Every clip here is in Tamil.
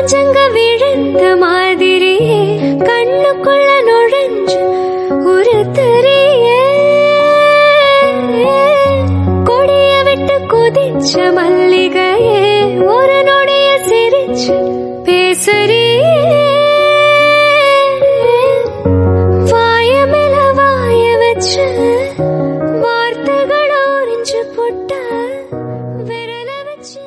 பஞ்சங்க விழுந்த மாதிரியே கண்ணுக்குள்ள நுழைஞ்சு ஒரு தெரிய கொடிய விட்டு குதிச்ச மல்லிகையே ஒரு நொடிய சிரிச்சு பேசுறியே வாயமில வாய வச்சு வார்த்தைகள் ஓரிஞ்சு போட்ட விரல வச்சு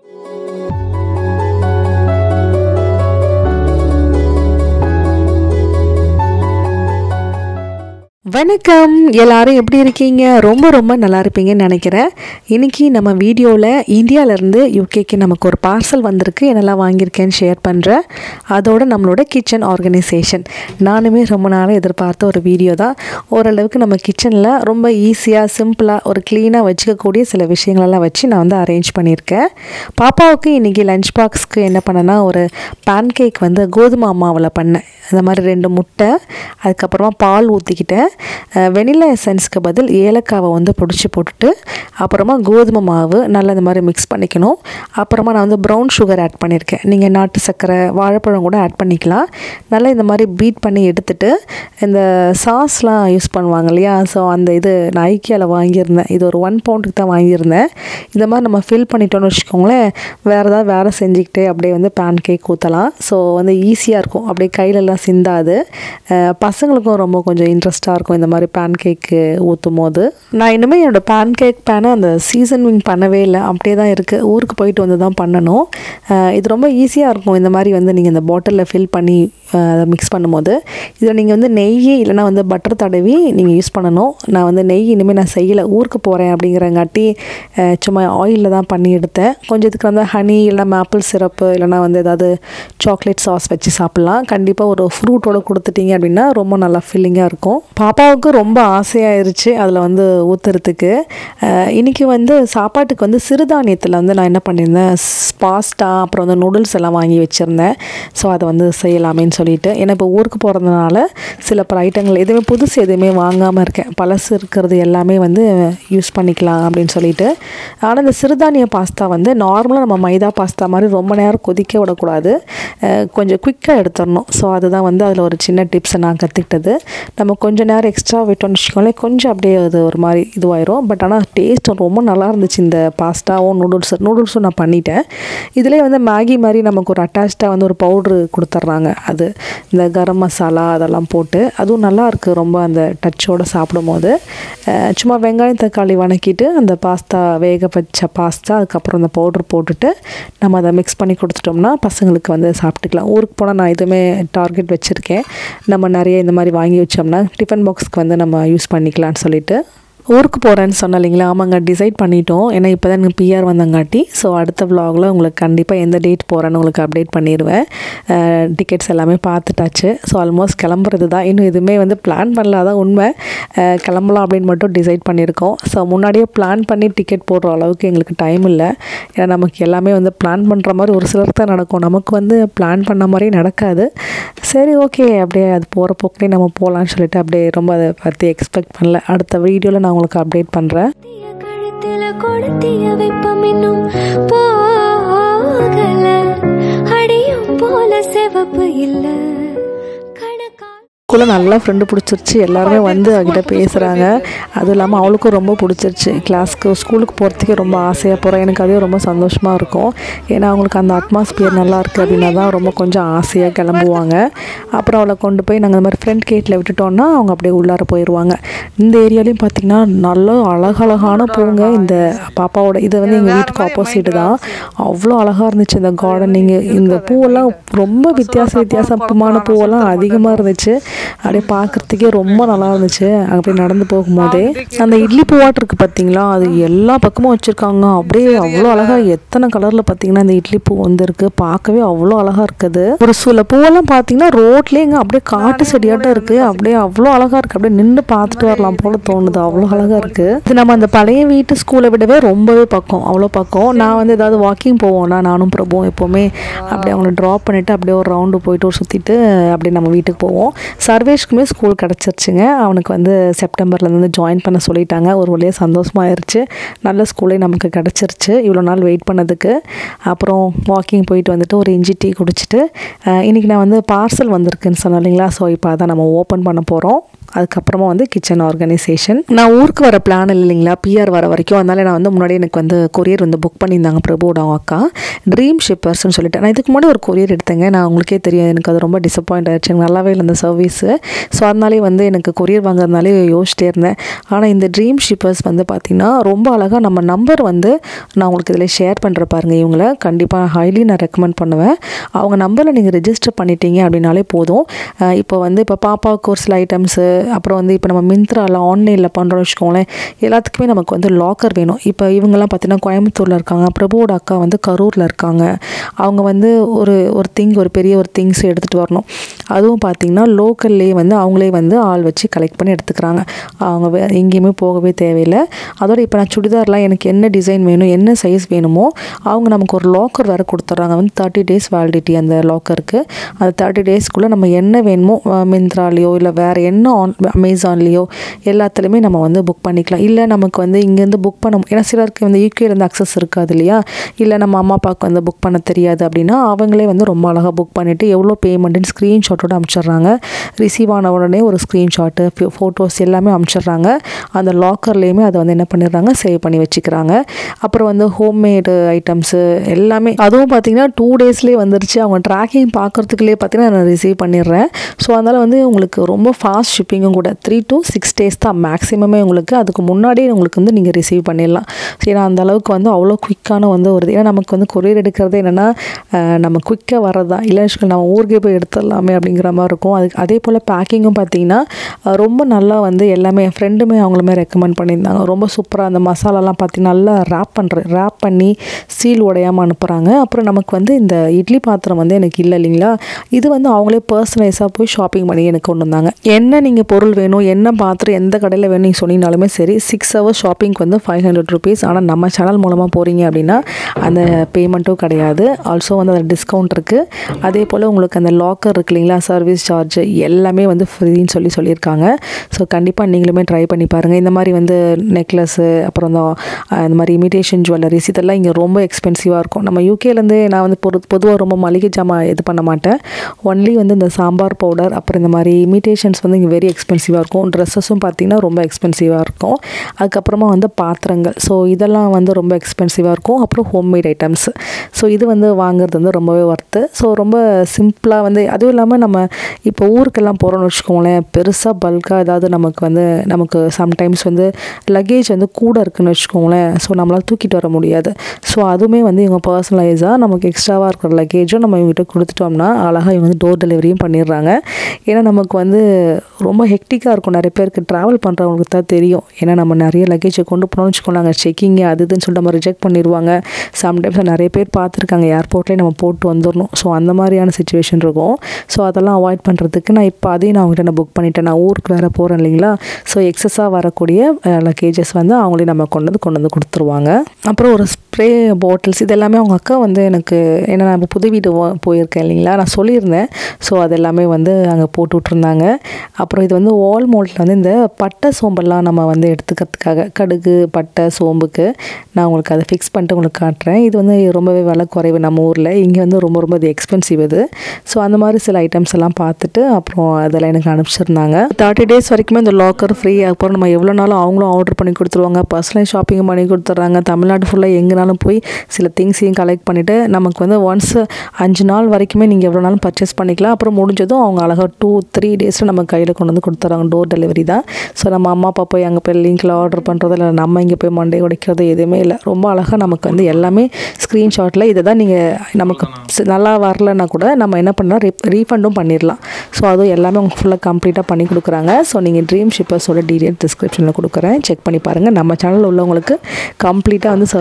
வணக்கம் எல்லாரும் எப்படி இருக்கீங்க ரொம்ப ரொம்ப நல்லா இருப்பீங்கன்னு நினைக்கிறேன் இன்னைக்கு நம்ம வீடியோவில் இந்தியாவிலேருந்து யூகேக்கு நமக்கு ஒரு பார்சல் வந்திருக்கு என்னெல்லாம் வாங்கியிருக்கேன்னு ஷேர் பண்ணுறேன் அதோட நம்மளோட கிச்சன் ஆர்கனைசேஷன் நானுமே ரொம்ப நாளாக எதிர்பார்த்த ஒரு வீடியோ தான் ஓரளவுக்கு நம்ம கிச்சனில் ரொம்ப ஈஸியாக சிம்பிளாக ஒரு க்ளீனாக வச்சுக்கக்கூடிய சில விஷயங்களெல்லாம் வச்சு நான் வந்து அரேஞ்ச் பண்ணியிருக்கேன் பாப்பாவுக்கு இன்றைக்கி லஞ்ச் பாக்ஸ்க்கு என்ன பண்ணேன்னா ஒரு பேன் கேக் வந்து கோதுமை மாவில் பண்ணேன் இந்த மாதிரி ரெண்டு முட்டை அதுக்கப்புறமா பால் ஊற்றிக்கிட்டேன் வெனிலா எசன்ஸ்க்கு பதில் ஏலக்காவை வந்து பிடிச்சி போட்டுட்டு அப்புறமா கோதுமை மாவு நல்லா இந்த மாதிரி மிக்ஸ் பண்ணிக்கணும் அப்புறமா நான் வந்து ப்ரௌன் சுகர் ஆட் பண்ணியிருக்கேன் நீங்கள் நாட்டு சர்க்கரை வாழைப்பழம் கூட ஆட் பண்ணிக்கலாம் நல்லா இந்த மாதிரி பீட் பண்ணி எடுத்துட்டு இந்த சாஸ்லாம் யூஸ் பண்ணுவாங்க இல்லையா ஸோ அந்த இது நான் ஐக்கியாவில் வாங்கியிருந்தேன் இது ஒரு ஒன் பவுண்டுக்கு தான் வாங்கியிருந்தேன் இந்த மாதிரி நம்ம ஃபில் பண்ணிட்டோம்னு வச்சுக்கோங்களேன் வேறு ஏதாவது வேலை செஞ்சுக்கிட்டே அப்படியே வந்து பேன் கேக் ஊற்றலாம் ஸோ வந்து ஈஸியாக இருக்கும் அப்படியே கையிலலாம் சிந்தாது அஹ் பசங்களுக்கும் ரொம்ப கொஞ்சம் இன்ட்ரெஸ்ட்டாக இருக்கும் இந்த மாதிரி பேன் கேக்கு ஊற்றும் போது நான் இன்னுமே என்னோடய பேன் கேக் பேனை அந்த சீசனிங் பண்ணவே இல்லை அப்படியே தான் இருக்குது ஊருக்கு போயிட்டு வந்து தான் பண்ணணும் அஹ் இது ரொம்ப ஈஸியாக இருக்கும் இந்த மாதிரி வந்து நீங்கள் இந்த பாட்டிலில் ஃபில் பண்ணி அஹ் அதை மிக்ஸ் பண்ணும்போது இதில் நீங்கள் வந்து நெய் இல்லைனா வந்து பட்டர் தடவி நீங்கள் யூஸ் பண்ணணும் நான் வந்து நெய் இனிமேல் நான் செய்யலை ஊருக்கு போகிறேன் அப்படிங்கிறங்காட்டி அஹ் சும்மா ஆயிலில் தான் பண்ணி எடுத்தேன் கொஞ்சம் இதுக்கு வந்து ஹனி இல்லைனா மேப்பிள் சிரப்பு இல்லைனா வந்து ஏதாவது சாக்லேட் சாஸ் வச்சு சாப்பிட்லாம் கண்டிப்பாக ஒரு ஃப்ரூட்டோட கொடுத்துட்டீங்க அப்படின்னா ரொம்ப நல்லா ஃபில்லிங்காக இருக்கும் பாப்பாவுக்கு ரொம்ப ஆசையாயிருச்சு அதில் வந்து ஊற்றுறதுக்கு இன்றைக்கி வந்து சாப்பாட்டுக்கு வந்து சிறுதானியத்தில் வந்து நான் என்ன பண்ணியிருந்தேன் பாஸ்டா அப்புறம் வந்து நூடுல்ஸ் எல்லாம் வாங்கி வச்சுருந்தேன் ஸோ அதை வந்து செய்யலாமேன்னு சொல்லிட்டு ஏன்னா இப்போ ஊருக்கு போகிறதுனால சில பல ஐட்டங்கள் எதுவுமே புதுசு எதுவுமே வாங்காமல் இருக்கேன் பழசு இருக்கிறது எல்லாமே வந்து யூஸ் பண்ணிக்கலாம் அப்படின்னு சொல்லிட்டு ஆனால் இந்த சிறுதானிய பாஸ்தா வந்து நார்மலாக நம்ம மைதா பாஸ்தா மாதிரி ரொம்ப நேரம் கொதிக்க விடக்கூடாது அஹ் கொஞ்சம் குயிக்காக எடுத்துடணும் ஸோ அதுதான் வந்து அதில் ஒரு சின்ன டிப்ஸை நான் கற்றுக்கிட்டது நம்ம கொஞ்சம் நேரம் எக்ஸ்ட்ரா விட்டோம்னு வச்சுக்கோங்களேன் கொஞ்சம் அப்படியே அது ஒரு மாதிரி இதுவாயிரும் பட் ஆனால் டேஸ்ட் ரொம்ப நல்லா இருந்துச்சு இந்த பாஸ்தாவும் நூடுல்ஸ் நூடுல்ஸும் நான் பண்ணிட்டேன் இதிலே வந்து மேகி மாதிரி நமக்கு ஒரு அட்டாச்சாக வந்து ஒரு பவுட்ரு கொடுத்துட்றாங்க அது இந்த கரம் மசாலா அதெல்லாம் போட்டு அதுவும் நல்லா இருக்குது ரொம்ப அந்த டச்சோடு சாப்பிடும்போது அஹ் சும்மா வெங்காயம் தக்காளி வணக்கிட்டு அந்த பாஸ்தா வேக வச்ச பாஸ்தா அதுக்கப்புறம் அந்த பவுட்ரு போட்டுட்டு நம்ம அதை மிக்ஸ் பண்ணி கொடுத்துட்டோம்னா பசங்களுக்கு வந்து சாப்பிட்டுக்கலாம் ஊருக்கு போனால் நான் இதுவுமே டார்கெட் வச்சுருக்கேன் நம்ம நிறைய இந்த மாதிரி வாங்கி வச்சோம்னா டிஃபன் பாக்ஸ்க்கு வந்து நம்ம யூஸ் பண்ணிக்கலாம்னு சொல்லிட்டு ஊருக்கு போகிறேன்னு சொன்னேன் இல்லைங்களா ஆமாங்க டிசைட் பண்ணிட்டோம் ஏன்னா இப்போ தான் எனக்கு பிஆர் வந்தங்காட்டி ஸோ அடுத்த vlogல உங்களுக்கு கண்டிப்பாக எந்த டேட் போகிறேன்னு உங்களுக்கு அப்டேட் பண்ணிடுவேன் டிக்கெட்ஸ் எல்லாமே பார்த்துட்டாச்சு ஸோ ஆல்மோஸ்ட் கிளம்புறது தான் இன்னும் எதுவுமே வந்து பிளான் பண்ணல அதான் உண்மை அஹ் கிளம்பலாம் அப்படின்னு மட்டும் டிசைட் பண்ணியிருக்கோம் ஸோ முன்னாடியே பிளான் பண்ணி டிக்கெட் போடுற அளவுக்கு எங்களுக்கு டைம் இல்லை ஏன்னா நமக்கு எல்லாமே வந்து பிளான் பண்ணுற மாதிரி ஒரு சிலருக்கு தான் நடக்கும் நமக்கு வந்து பிளான் பண்ண மாதிரியே நடக்காது சரி ஓகே அப்படியே அது போகிற போக்கிலே நம்ம போகலான்னு சொல்லிட்டு அப்படியே ரொம்ப அதை பற்றி எக்ஸ்பெக்ட் பண்ணல அடுத்த வீடியோவில் நான் உங்களுக்கு அப்டேட் பண்ணுறேன் கொளுத்திய கழுத்துல கொளுத்திய வெப்பம் இன்னும் போகல அடியும் போல சிவப்பு இல்ல கணக்கா குள்ள நல்லா ஃப்ரெண்டு பிடிச்சிருச்சு எல்லாருமே வந்து அவகிட்ட பேசுகிறாங்க அதுவும் இல்லாமல் அவளுக்கும் ரொம்ப பிடிச்சிருச்சு கிளாஸ்க்கு ஸ்கூலுக்கு போகிறதுக்கே ரொம்ப ஆசையாக போகிறேன் எனக்கு அதே ரொம்ப சந்தோஷமாக இருக்கும் ஏன்னா அவங்களுக்கு அந்த அட்மாஸ்பியர் நல்லா இருக்குது அப்படின்னா தான் ரொம்ப கொஞ்சம் ஆசையாக கிளம்புவாங்க அப்புறம் அவளை கொண்டு போய் நாங்கள் இந்த மாதிரி ஃப்ரெண்ட் கேட்டில் விட்டுட்டோம்னா அவங்க அப்படியே உள்ளார போயிடுவாங்க இந்த ஏரியாலையும் பார்த்திங்கன்னா நல்ல அழகழகான பூங்க இந்த பாப்பாவோட இது வந்து எங்கள் வீட்டுக்கு ஆப்போசிட் தான் அவ்வளோ அழகாக இருந்துச்சு இந்த கார்டனிங்கு இந்த பூவெல்லாம் ரொம்ப வித்தியாச வித்தியாசமான பூவெல்லாம் அதிகமாக இருந்துச்சு அப்படியே பார்க்குறதுக்கே ரொம்ப நல்லா இருந்துச்சு அப்படியே நடந்து போகும்போதே அந்த இட்லி பூவாட்டு இருக்குது பார்த்தீங்களா அது எல்லா பக்கமும் வச்சுருக்காங்க அப்படியே அவ்வளோ அழகாக எத்தனை கலரில் பார்த்தீங்கன்னா இந்த இட்லி பூ வந்து இருக்குது பார்க்கவே அவ்வளோ அழகாக இருக்குது ஒரு சில பூவெல்லாம் பார்த்தீங்கன்னா ரோட்லேயேங்க அப்படியே காட்டு செடியாட்டம் இருக்குது அப்படியே அவ்வளோ அழகாக இருக்குது அப்படியே நின்று பார்த்துட்டு வரலாம் போல தோணுது அவ்வளோ அழகாக இருக்குது இது நம்ம அந்த பழைய வீட்டு ஸ்கூலை விடவே ரொம்பவே பக்கம் அவ்வளோ பக்கம் நான் வந்து ஏதாவது வாக்கிங் போவோம்னா நானும் பிரபுவும் எப்போவுமே அப்படியே அவங்கள ட்ராப் பண்ணிவிட்டு அப்படியே ஒரு ரவுண்டு போயிட்டு ஒரு சுற்றிட்டு அப்படியே நம்ம வீட்டுக்கு போவோம் சர்வேஷ்க்குமே ஸ்கூல் கிடச்சிருச்சுங்க அவனுக்கு வந்து செப்டம்பர்லேருந்து வந்து ஜாயின் பண்ண சொல்லிட்டாங்க ஒரு வழியாக சந்தோஷமாயிருச்சு நல்ல ஸ்கூலே நமக்கு கிடச்சிருச்சு இவ்வளோ நாள் வெயிட் பண்ணதுக்கு அப்புறம் வாக்கிங் போயிட்டு வந்துட்டு ஒரு இஞ்சி டீ குடிச்சிட்டு அஹ், இன்றைக்கி நான் வந்து பார்சல் வந்திருக்குன்னு சொன்னேன் இல்லைங்களா ஸோ இப்போ அதான் நம்ம ஓப்பன் பண்ண போகிறோம் அதுக்கப்புறமா வந்து கிச்சன் ஆர்கனைசேஷன் நான் ஊருக்கு வர பிளான் இல்லை இல்லைங்களா பிஆர் வர வரைக்கும் அதனால நான் வந்து முன்னாடி எனக்கு வந்து கொரியர் வந்து புக் பண்ணியிருந்தாங்க பிரபுவோட அவங்க அக்கா ட்ரீம் ஷிப்பர்ஸ்னு சொல்லிட்டு நான் இதுக்கு முன்னாடி ஒரு கொரியர் எடுத்தேங்க நான் உங்களுக்கே தெரியும் எனக்கு அது ரொம்ப டிசப்பாயிண்ட் ஆயிடுச்சு எனக்கு நல்லாவே இல்லை அந்த சர்வீஸு ஸோ அதனாலே வந்து எனக்கு கொரியர் வாங்குறதுனாலே யோசிச்சிட்டே இருந்தேன் ஆனால் இந்த ட்ரீம் ஷிப்பர்ஸ் வந்து பார்த்திங்கன்னா ரொம்ப அழகாக நம்ம நம்பர் வந்து நான் உங்களுக்கு இதில் ஷேர் பண்ணுற பாருங்க இவங்கள கண்டிப்பாக ஹைலி நான் ரெக்கமெண்ட் பண்ணுவேன் அவங்க நம்பரில் நீங்கள் ரெஜிஸ்டர் பண்ணிட்டீங்க அப்படின்னாலே போதும் அஹ் இப்போ வந்து இப்போ பாப்பாவுக்கு ஒரு சில ஐட்டம்ஸு அப்புறம் வந்து இப்போ நம்ம மிந்த்ராவில் ஆன்லைனில் பண்ணுறோம்னு வச்சுக்கோங்களேன் எல்லாத்துக்குமே நமக்கு வந்து லாக்கர் வேணும் இப்போ இவங்கெல்லாம் பார்த்தீங்கன்னா கோயம்புத்தூரில் இருக்காங்க பிரபுவோட அக்கா வந்து கரூரில் இருக்காங்க அவங்க வந்து ஒரு ஒரு திங் ஒரு பெரிய ஒரு திங்ஸ் எடுத்துகிட்டு வரணும் அதுவும் பார்த்திங்கன்னா லோக்கல்லே வந்து அவங்களே வந்து ஆள் வச்சு கலெக்ட் பண்ணி எடுத்துக்கிறாங்க அவங்க வே- எங்கேயுமே போகவே தேவையில்லை அதோட இப்போ நான் சுடிதார்லாம் எனக்கு என்ன டிசைன் வேணும் என்ன சைஸ் வேணுமோ அவங்க நமக்கு ஒரு லாக்கர் வேறு கொடுத்துட்றாங்க வந்து தேர்ட்டி டேஸ் வேலிடிட்டி அந்த லாக்கருக்கு அந்த தேர்ட்டி டேஸ்க்குள்ளே நம்ம என்ன வேணுமோ மிந்த்ராலேயோ இல்லை வேறு என்ன ஆன் அமேசான்லேயோ எல்லாத்துலேயுமே நம்ம வந்து புக் பண்ணிக்கலாம் இல்லை நமக்கு வந்து இங்கேருந்து புக் பண்ண ஏன்னா சிலருக்கு வந்து யூகேலேருந்து அக்சஸ் இருக்காது இல்லையா இல்லை நம்ம அம்மா அப்பாவுக்கு வந்து புக் பண்ண தெரியாது அப்படின்னா அவங்களே வந்து ரொம்ப அழகாக புக் பண்ணிவிட்டு எவ்வளோ பேமெண்ட்டுன்னு ஸ்க்ரீன்ஷாட்டோட அனுப்பிச்சிடுறாங்க ரிசீவ் ஆன உடனே ஒரு ஸ்க்ரீன்ஷாட்டு ஃபோட்டோஸ் எல்லாமே அனுப்பிச்சிடுறாங்க அந்த லாக்கர்லேயுமே அதை வந்து என்ன பண்ணிடுறாங்க சேவ் பண்ணி வச்சுக்கிறாங்க அப்புறம் வந்து ஹோம்மேடு ஐட்டம்ஸு எல்லாமே அதுவும் பார்த்தீங்கன்னா டூ டேஸ்லேயே வந்துருச்சு அவங்க ட்ராக்கிங் பார்க்குறதுக்குள்ளே பார்த்தீங்கன்னா நான் ரிசீவ் பண்ணிடுறேன் ஸோ அதனால் வந்து உங்களுக்கு ரொம்ப ஃபாஸ்ட் ஷிப்பிங்கும் கூட த்ரீ to சிக்ஸ் டேஸ் தான் மேக்ஸிமமே உங்களுக்கு அதுக்கு முன்னாடியே உங்களுக்கு வந்து நீங்கள் ரிசீவ் பண்ணிடலாம் சரி நான் அந்த அளவுக்கு வந்து அவ்வளோ குயிக்கான வந்து வருது ஏன்னா நமக்கு வந்து கொரியர் எடுக்கிறது என்னென்னா நம்ம குயிக்காக வர்றது தான் இல்லை வச்சுக்கோங்க, நம்ம ஊருக்கே போய் எடுத்துடலாமே அப்படிங்கிற மாதிரி இருக்கும் அதுக்கு அதே போல் பேக்கிங்கும் பார்த்தீங்கன்னா அஹ், ரொம்ப நல்லா வந்து எல்லாமே என் ஃப்ரெண்டுமே அவங்களுமே ரெக்கமெண்ட் பண்ணியிருந்தாங்க ரொம்ப சூப்பராக அந்த மசாலாலாம் பார்த்தீங்கன்னா நல்லா ரேப் பண்ணுற ரேப் பண்ணி சீல் உடையாமல் அனுப்புகிறாங்க அப்புறம் நமக்கு வந்து இந்த இட்லி பாத்திரம் வந்து எனக்கு இல்லை இல்லைங்களா இது வந்து அவங்களே பர்சனலைஸாக போய் ஷாப்பிங் பண்ணி எனக்கு கொண்டு வந்தாங்க என்ன நீங்கள் பொருள் வேணும் என்ன பாத்திரம் எந்த கடையில் வேணும் நீங்கள் சொன்னீங்கனாலுமே சரி சிக்ஸ் ஹவர்ஸ் ஷாப்பிங்க்கு வந்து ஃபைவ் ஹண்ட்ரட் ருபீஸ் ஆனால் நம்ம சேனல் மூலமாக போகிறீங்க அப்படின்னா அந்த பேமெண்ட்டும் கிடையாது ஆல்சோ வந்து அதில் டிஸ்கவுண்ட் இருக்குது அதே போல் உங்களுக்கு அந்த லாக்கர் இருக்கு இல்லைங்களா சர்வீஸ் சார்ஜ் எல்லாமே வந்து ஃப்ரீன்னு சொல்லி சொல்லியிருக்காங்க ஸோ கண்டிப்பாக நீங்களுமே ட்ரை பண்ணி பாருங்கள் இந்த மாதிரி வந்து நெக்லஸ்ஸு அப்புறம் இந்த அஹ், இந்த மாதிரி இமிடேஷன் ஜுவல்லரிஸ் இதெல்லாம் இங்கே ரொம்ப எக்ஸ்பென்சிவாக இருக்கும் நம்ம யூகேலேருந்து நான் வந்து பொது பொதுவாக ரொம்ப மளிகை ஜாமான் இது பண்ண மாட்டேன் ஒன்லி வந்து இந்த சாம்பார் பவுடர் அப்புறம் இந்த மாதிரி இமிடேஷன்ஸ் வந்து இங்கே வெரி எக்ஸ்பென்சிவாக இருக்கும் ட்ரெஸ்ஸஸும் பார்த்தீங்கன்னா ரொம்ப எக்ஸ்பென்சிவாக இருக்கும் அதுக்கப்புறமா வந்து பாத்திரங்கள் ஸோ இதெல்லாம் வந்து ரொம்ப எக்ஸ்பென்சிவாக இருக்கும் அப்புறம் ஹோம்மேட் ஐட்டம்ஸ் ஸோ இது வந்து வாங்குறது வந்து ரொம்பவே ஒர்த்து ஸோ ரொம்ப சிம்பிளாக வந்து அதுவும் இல்லாமல் நம்ம இப்போ ஊருக்கெல்லாம் போகிறோம்னு வச்சுக்கோங்களேன் பெருசாக பல்காக ஏதாவது நமக்கு வந்து நமக்கு சம்டைம்ஸ் வந்து லக்கேஜ் வந்து கூட இருக்குன்னு வச்சுக்கோங்களேன் ஸோ நம்மளால் தூக்கிட்டு வர முடியாது ஸோ அதுவுமே வந்து இவங்க பர்சனலைஸாக நமக்கு எக்ஸ்ட்ராவாக இருக்கிற லக்கேஜும் நம்ம இவங்ககிட்ட கொடுத்துட்டோம்னா அழகாக இவங்க வந்து டோர் டெலிவரியும் பண்ணிடுறாங்க ஏன்னா நமக்கு வந்து ரொம்ப ஹெக்டிக்காக இருக்கும் நிறைய பேருக்கு ட்ராவல் பண்ணுறவங்களுக்கு தான் தெரியும் ஏன்னா நம்ம நிறைய லக்கேஜை கொண்டு போனோம்னு வச்சுக்கோங்க செக்கிங்கு அது இதுன்னு சொல்லிட்டு நம்ம ரிஜெக்ட் பண்ணிடுவாங்க சம்டைம்ஸ் நிறைய பேர் பார்த்துருக்காங்க ஏர்போர்ட்லேயே நம்ம போட்டு வந்துடணும் ஸோ அந்த மாதிரியான சுச்சுவேஷன் இருக்கும் ஸோ அதெல்லாம் அவாய்ட் பண்ணுறதுக்கு நான் இப்போ அதையும் நான் அவங்ககிட்ட நான் புக் பண்ணிட்டேன் நான் ஊருக்கு வேறு போகிறேன் இல்லைங்களா ஸோ எக்ஸஸாக வரக்கூடிய லக்கேஜஸ் வந்து அவங்களே நம்ம கொண்டு வந்து கொண்டு வந்து கொடுத்துருவாங்க அப்புறம் ஒரு ஸ்ப்ரே பாட்டில்ஸ் இது எல்லாமே அவங்க அக்கா வந்து எனக்கு ஏன்னா நான் இப்போ புது வீடு வா- போயிருக்கேன் இல்லைங்களா நான் சொல்லியிருந்தேன் ஸோ அது எல்லாமே வந்து அங்கே போட்டு விட்ருந்தாங்க அப்புறம் இது வந்து வால் மோல்ட்டில் வந்து இந்த பட்டை சோம்பெல்லாம் நம்ம வந்து எடுத்துக்கிறதுக்காக கடுகு பட்டை சோம்புக்கு நான் உங்களுக்கு அதை ஃபிக்ஸ் பண்ணிட்டு உங்களுக்கு காட்டுறேன் இது வந்து ரொம்பவே விலை குறைவு நம்ம ஊரில் இங்கே வந்து ரொம்ப ரொம்ப இது எக்ஸ்பென்சிவ் இது ஸோ அந்த மாதிரி சில ஐட்டம்ஸ் எல்லாம் பார்த்துட்டு அப்புறம் அதெல்லாம் எனக்கு அனுப்பிச்சிருந்தாங்க தேர்ட்டி டேஸ் வரைக்குமே இந்த லாக்கர் ஃப்ரீ அப்புறம் நம்ம எவ்வளோ நாளும் அவங்களும் ஆர்டர் பண்ணி கொடுத்துருவாங்க பர்சனல் ஷாப்பிங் பண்ணி கொடுத்துட்றாங்க தமிழ்நாடு ஃபுல்லாக எங்கேனாலும் போய் சில திங்ஸையும் கலெக்ட் பண்ணிவிட்டு நமக்கு வந்து ஒன்ஸ் அஞ்சு நாள் வரைக்குமே நீங்கள் எவ்வளோ நாளும் பர்ச்சேஸ் பண்ணிக்கலாம் அப்புறம் முடிஞ்சதும் அவங்க அழகாக டூ த்ரீ டேஸில் நம்ம கையில் கொண்டு வந்து கொடுத்துட்றாங்க டோர் டெலிவரி தான் ஸோ நம்ம அம்மா அப்பா போய் அங்கே போய் லிங்க்கில் ஆர்டர் பண்ணுறது இல்லை நம்ம இங்கே போய் மண்டே உடைக்கிறது எதுவுமே இல்லை ரொம்ப அழகாக நமக்கு வந்து எல்லாமே ஸ்க்ரீன்ஷாட்டில் இதை தான் நீங்கள் நமக்கு ஸ்- நல்லா வரலன்னா கூட நம்ம என்ன பண்ணலாம் ரீ ரீஃபண்டும் பண்ணிடலாம் ஸோ அதுவும் எல்லாமே உங்களுக்கு ஃபுல்லாக கம்ப்ளீட்டாக பண்ணி கொடுக்குறாங்க ஸோ நீங்கள் ட்ரீம் ஷிப்பர்ஸோட டீடைல் டிஸ்கிரிப்ஷனில் கொடுக்குறேன் செக் பண்ணி பாருங்கள் நம்ம சேனலில் உள்ளவங்களுக்கு கம்ப்ளீட்டாக வந்து சர்வீஸ் சார்ஜ்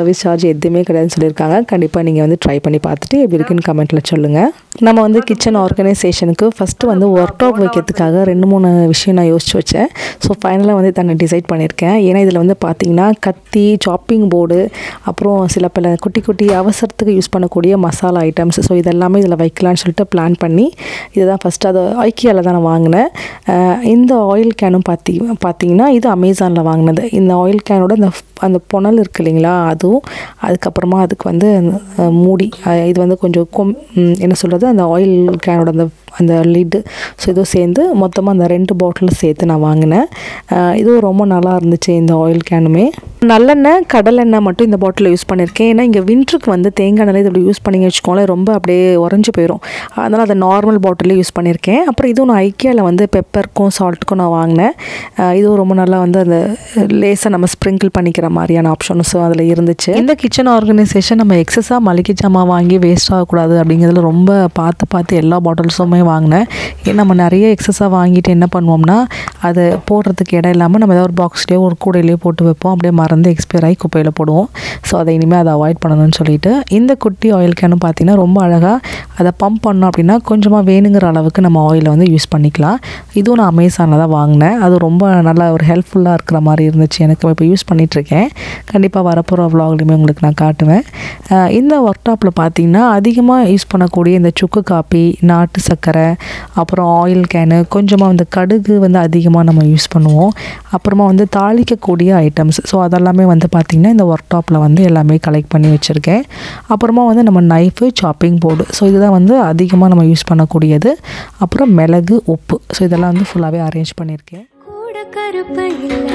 எதுவுமே கிடையாதுன்னு சொல்லியிருக்காங்க கண்டிப்பாக நீங்கள் வந்து ட்ரை பண்ணி பார்த்துட்டு எப்படி இருக்குன்னு கமெண்ட்டில் சொல்லுங்கள் நம்ம வந்து கிச்சன் ஆர்கனைசேஷனுக்கு ஃபஸ்ட்டு வந்து ஒர்க் டாப் வைக்கிறதுக்காக ரெண்டு மூணு விஷயம் நான் யோசிச்சு வச்சேன் ஸோ ஃபைனலாக வந்து தன்னை டிசைட் பண்ணியிருக்கேன் ஏன்னா இதில் வந்து பார்த்தீங்கன்னா கத்தி சாப்பிங் போர்டு அப்புறம் சில பல குட்டி குட்டி அவசரத்துக்கு யூஸ் பண்ணக்கூடிய மசாலா ஐட்டம்ஸ் ஸோ இதெல்லாமே இதில் வைக்கலான்னு சொல்லிட்டு பிளான் பண்ணி இதுதான் ஃபஸ்ட்டு அது ஐக்கியாவில் தான் நான் வாங்கினேன் அஹ் இந்த ஆயில் கேனும் பார்த்தி பார்த்தீங்கன்னா இது அமேசானில் வாங்கினது இந்த ஆயில் கேனோட அந்த அந்த புனல் இருக்கு இல்லைங்களா அதுவும் அதுக்கப்புறமா அதுக்கு வந்து அஹ், மூடி அஹ், இது வந்து கொஞ்சம் கொம் ம், என்ன சொல்கிறது அந்த ஆயில் கேனோட அந்த அந்த லிட்டு ஸோ இதுவும் சேர்ந்து மொத்தமாக அந்த ரெண்டு பாட்டில் சேர்த்து நான் வாங்கினேன் அஹ், இதுவும் ரொம்ப நல்லா இருந்துச்சு இந்த ஆயில் கேனுமே நல்லெண்ணெய் கடலெண்ணெய் மட்டும் இந்த பாட்டிலில் யூஸ் பண்ணியிருக்கேன் ஏன்னா இங்கே வின்ட்ருக்கு வந்து தேங்காய் எண்ணெய் இப்படி யூஸ் பண்ணிங்க வச்சுக்கோங்களேன் ரொம்ப அப்படியே உறைஞ்சி போயிடும் அதனால் அதை நார்மல் பாட்டிலே யூஸ் பண்ணியிருக்கேன் அப்புறம் இதுவும் நான் ஐக்கியாவில் வந்து பெப்பருக்கும் சால்ட்டுக்கும் நான் வாங்கினேன் அஹ் இதுவும் ரொம்ப நல்லா வந்து அந்த லேசாக நம்ம ஸ்ப்ரிங்கிள் பண்ணிக்கிற மாதிரியான ஆப்ஷன்ஸும் அதில் இருந்துச்சு இந்த கிச்சன் ஆர்கனைசேஷன் நம்ம எக்ஸஸாக மளிகை ஜாமான் வாங்கி வேஸ்ட் ஆகக்கூடாது அப்படிங்கிறதுல ரொம்ப பார்த்து பார்த்து எல்லா பாட்டில்ஸுமே வாங்கினேன் ஏன்னா நம்ம நிறைய எக்ஸஸாக வாங்கிட்டு என்ன பண்ணுவோம்னா அதை போடுறதுக்கு இடம் இல்லாமல் நம்ம ஏதாவது ஒரு பாக்ஸ்லேயோ ஒரு கூடையிலையோ போட்டு வைப்போம் அப்படியே மறந்து எக்ஸ்பயர் ஆகி குப்பையில் போடுவோம் ஸோ அதை இனிமேல் அதை அவாய்ட் பண்ணணும்னு சொல்லிட்டு இந்த குட்டி ஆயில் கேனும் பார்த்தீங்கன்னா ரொம்ப அழகாக அதை பம்ப் பண்ணோம் அப்படின்னா கொஞ்சமாக வேணுங்கிற அளவுக்கு நம்ம ஆயிலை வந்து யூஸ் பண்ணிக்கலாம் இதுவும் நான் அமேசானில் தான் வாங்கினேன் அது ரொம்ப நல்லா ஒரு ஹெல்ப்ஃபுல்லாக இருக்கிற மாதிரி இருந்துச்சு எனக்கு இப்போ யூஸ் பண்ணிகிட்ருக்கேன் கண்டிப்பாக வரப்போகிற vlogலையுமே உங்களுக்கு நான் காட்டுவேன் அஹ் இந்த ஒர்க் டாப்பில் பார்த்தீங்கன்னா அதிகமாக யூஸ் பண்ணக்கூடிய இந்த சுக்கு காப்பி நாட்டு சர்க்கரை அப்புறம் ஆயில் கேனு கொஞ்சமாக வந்து கடுகு வந்து அதிகமாக நம்ம யூஸ் பண்ணுவோம் அப்புறமா வந்து தாளிக்கக்கூடிய ஐட்டம்ஸ் ஸோ அதெல்லாமே வந்து பார்த்திங்கன்னா இந்த ஒர்க் டாப்பில் வந்து எல்லாமே கலெக்ட் பண்ணி வச்சுருக்கேன் அப்புறமா வந்து நம்ம நைஃபு சாப்பிங் போர்டு ஸோ இதுதான் வந்து அதிகமாக நம்ம யூஸ் பண்ணக்கூடியது அப்புறம் மிளகு உப்பு ஸோ இதெல்லாம் வந்து ஃபுல்லாகவே அரேஞ்ச் பண்ணியிருக்கேன் கூட கருப்பு இல்ல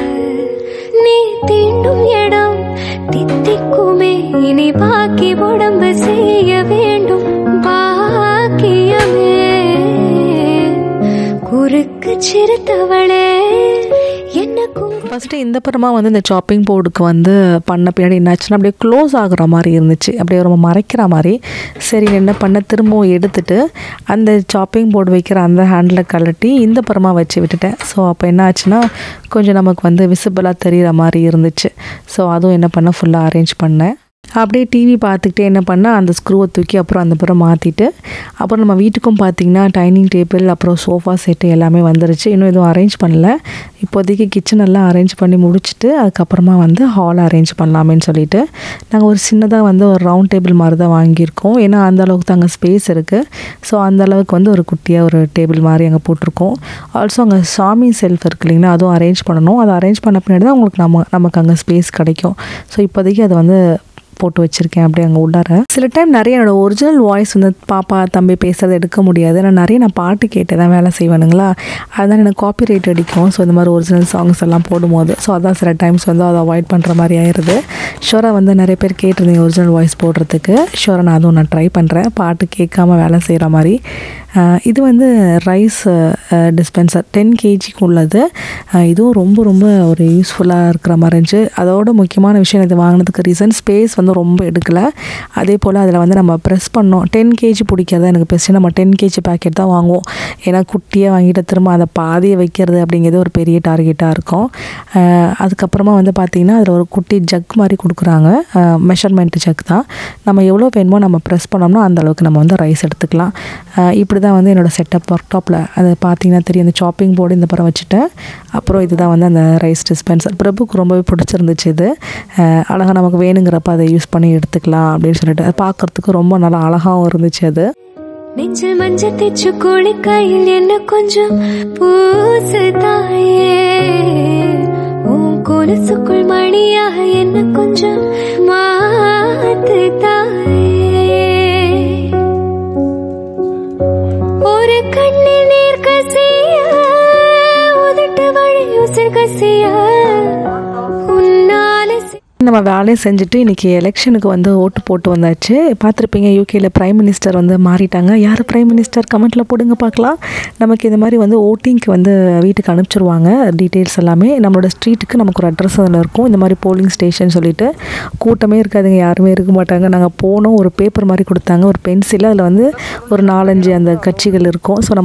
நீ தீண்டும் இடம் தித்திக்குமே இனி பாக்கி உடம்பு செய்ய வேண்டும் பாக்கியமே குறுக்கு சிறுத்தவளே என்ன குங்கு ஃபஸ்ட்டு இந்த புறமா வந்து இந்த சாப்பிங் போர்டுக்கு வந்து பண்ண பின்னாடி என்னாச்சுன்னா அப்படியே க்ளோஸ் ஆகுற மாதிரி இருந்துச்சு அப்படியே ரொம்ப மறைக்கிற மாதிரி சரி நான் என்ன பண்ண திரும்பவும் எடுத்துட்டு அந்த சாப்பிங் போர்டு வைக்கிற அந்த ஹேண்டில் கழட்டி இந்த புறமா வச்சு விட்டுட்டேன் ஸோ அப்போ என்ன ஆச்சுன்னா கொஞ்சம் நமக்கு வந்து விசிபிளாக தெரிகிற மாதிரி இருந்துச்சு ஸோ அதுவும் என்ன பண்ண ஃபுல்லாக அரேஞ்ச் பண்ணேன் அப்படியே டிவி பார்த்துக்கிட்டே என்ன பண்ணால் அந்த ஸ்க்ரூவை தூக்கி அப்புறம் அந்த புறம் மாற்றிட்டு அப்புறம் நம்ம வீட்டுக்கும் பார்த்தீங்கன்னா டைனிங் டேபிள் அப்புறம் சோஃபா செட்டு எல்லாமே வந்துருச்சு இன்னும் எதுவும் அரேஞ்ச் பண்ணல இப்போதைக்கு கிச்சன் எல்லாம் அரேஞ்ச் பண்ணி முடிச்சுட்டு அதுக்கப்புறமா வந்து ஹால் அரேஞ்ச் பண்ணலாமேன்னு சொல்லிட்டு நாங்கள் ஒரு சின்னதாக வந்து ஒரு ரவுண்ட் டேபிள் மாதிரி தான் வாங்கியிருக்கோம் ஏன்னா அந்த அளவுக்கு தான் அங்கே ஸ்பேஸ் இருக்குது ஸோ அந்த அளவுக்கு வந்து ஒரு குட்டியாக ஒரு டேபிள் மாதிரி அங்கே போட்டிருக்கோம் ஆல்சோ அங்கே சாமி செல்ஃப் இருக்கு இல்லைங்களா அதுவும் அரேஞ்ச் பண்ணணும் அதை அரேஞ்ச் பண்ண பின்னாடி தான் உங்களுக்கு நம்ம நமக்கு அங்கே ஸ்பேஸ் கிடைக்கும் ஸோ இப்போதைக்கு அதை வந்து போட்டு வச்சுருக்கேன் அப்படியே அங்கே உள்ளார சில டைம் நிறைய என்னோட ஒரிஜினல் வாய்ஸ் வந்து பாப்பா தம்பி பேசுறது எடுக்க முடியாது நான் நிறைய நான் பாட்டு கேட்டு தான் வேலை செய்வேனுங்களா அதனால் எனக்கு காப்பி ரைட் அடிக்கும் ஸோ இந்த மாதிரி ஒரிஜினல் சாங்ஸ் எல்லாம் போடும்போது ஸோ அதான் சில டைம்ஸ் வந்து அதை அவாய்ட் பண்ணுற மாதிரி ஆயிடுது ஷோராக வந்து நிறைய பேர் கேட்டிருந்தீங்க ஒரிஜினல் வாய்ஸ் போடுறதுக்கு ஷோராக நான் அதுவும் நான் ட்ரை பண்ணுறேன் பாட்டு கேட்காம வேலை செய்கிற மாதிரி ஆஹ் இது வந்து ரைஸ் டிஸ்பென்சர் டென் கேஜிக்கு உள்ளது ஆஹ் இதுவும் ரொம்ப ரொம்ப ஒரு யூஸ்ஃபுல்லாக இருக்கிற மாதிரி இருந்துச்சு அதோட முக்கியமான விஷயம் இது வாங்கினதுக்கு ரீசன் ஸ்பேஸ் வந்து ரொம்ப எடுக்கலை அதே போல் அதில் வந்து நம்ம ப்ரெஸ் பண்ணோம் டென் கேஜி பிடிக்காது எனக்கு பெஸ்ட்டு நம்ம டென் கேஜி பேக்கெட் தான் வாங்குவோம் ஏன்னா குட்டியாக வாங்கிட்டு திரும்ப அதை பாதியை வைக்கிறது அப்படிங்கிறது ஒரு பெரிய டார்கெட்டாக இருக்கும் ஆஹ் அதுக்கப்புறமா வந்து பார்த்திங்கன்னா அதில் ஒரு குட்டி ஜக் மாதிரி கொடுக்குறாங்க மெஷர்மெண்ட் ஜக் தான் நம்ம எவ்வளோ வேணுமோ நம்ம ப்ரெஸ் பண்ணோம்னா அந்த அளவுக்கு நம்ம வந்து ரைஸ் எடுத்துக்கலாம் ஆஹ் இப்படி தான் வந்து என்னோடய செட்டப் ஒர்க் டாப்பில் அதை பார்த்தீங்கன்னா தெரியும் அந்த சாப்பிங் போர்டு இந்த படம் வச்சுட்டேன் அப்புறம் இதுதான் வந்து அந்த ரைஸ் டிஸ்பென்சர் பிரபுக்கு ரொம்பவே பிடிச்சிருந்துச்சு இது ஆஹ் அழகா நமக்கு வேணுங்கிறப்ப அதை யூஸ் பண்ணி எடுத்துக்கலாம் அப்படின்னு சொல்லிட்டு அது பார்க்கறதுக்கு ரொம்ப நல்லா அழகாகவும் இருந்துச்சு அது நெஞ்சில் மஞ்ச தேச்சு குளிக்கையில் என்ன கொஞ்சம் பூசு தாயே உன் கொலுசுக்குள் மணியாக என்ன கொஞ்சம் மாத்து தாயே ஒரு கண்ணி நீர் கசிய உதட்டு வழி உசிர் கசிய உன்னால சி- நம்ம வேலையை செஞ்சுட்டு இன்றைக்கி எலெக்ஷனுக்கு வந்து ஓட்டு போட்டு வந்தாச்சு பார்த்துருப்பீங்க யூகேயில் பிரைம் மினிஸ்டர் வந்து மாறிட்டாங்க யார் பிரைம் மினிஸ்டர் கமெண்ட்டில் போடுங்க பார்க்கலாம் நமக்கு இந்த மாதிரி வந்து ஓட்டிங்க்கு வந்து வீட்டுக்கு அனுப்பிச்சிருவாங்க டீட்டெயில்ஸ் எல்லாமே நம்மளோட ஸ்ட்ரீட்டுக்கு நமக்கு ஒரு அட்ரஸ் அதில் இருக்கும் இந்த மாதிரி போலிங் ஸ்டேஷன் சொல்லிட்டு கூட்டமே இருக்காதுங்க யாருமே இருக்க மாட்டாங்க நாங்கள் போனோம் ஒரு பேப்பர் மாதிரி கொடுத்தாங்க ஒரு பென்சில் அதில் வந்து ஒரு நாலஞ்சு அந்த கட்சிகள் இருக்கும் ஸோ நம்ம வந்து